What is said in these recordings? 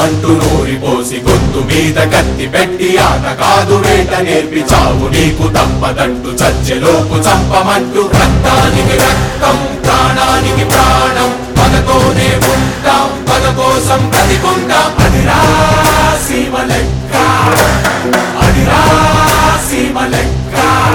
అంటూ నూరిపోసి గొంతు మీద కత్తి పెట్టి ఆట కాదు వేట నేర్పి చావు నీకు తప్పదంటూ చచ్చెలోపు చంపమంటూ రక్తానికి రక్తం ప్రాణానికి ప్రాణం పదతోనే ఉంటాం పద కోసం బతికుంటాం అదిరా సీమ లెక్క అదిరా సీమ లెక్క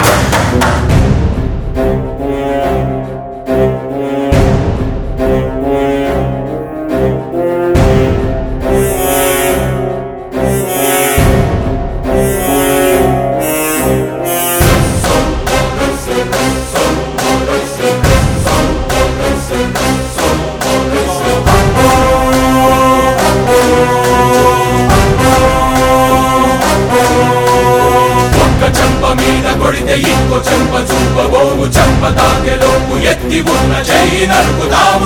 ఒక్క చెంప మీద కొడితే ఇంకో చెంప చూపబోము చెంప తాకెలోపు ఎత్తి ఉన్న చెయ్యి నరుకుతాము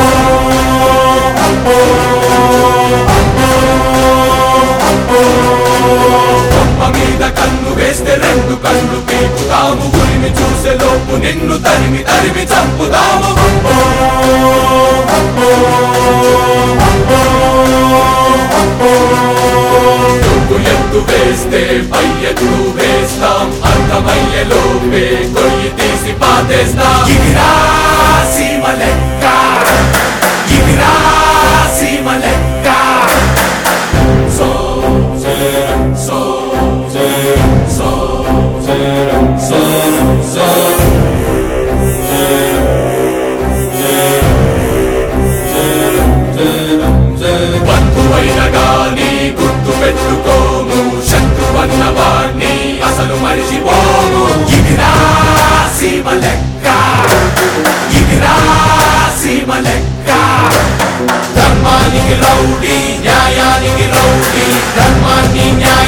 కొమ్మ మీద కన్ను వేస్తే రెండు కన్ను పీకుతాము గురిని చూసే లోపు నిన్ను తరిమి తరిమి చంపుతాము నువ్వు ఎత్తు వేస్తే పై ఎత్తు వేస్తాం అర్థమయ్యే లోపే కొయ్యి తీసి పాతేస్తాం ఇదిరా సీమ లెక్క ఇదిరా సీమ లెక్క సో సో సో సో సో సో బంధువైన గాని గుర్తు పెట్టుకోము శత్రువన్న వాణ్ణి అసలు మరిచిపోము ఇదిరా సీమ లెక్క ఇదిరా సీమ లెక్క ధర్మానికి రౌడీ న్యాయానికి రౌడీ ధర్మాన్ని న్యాయ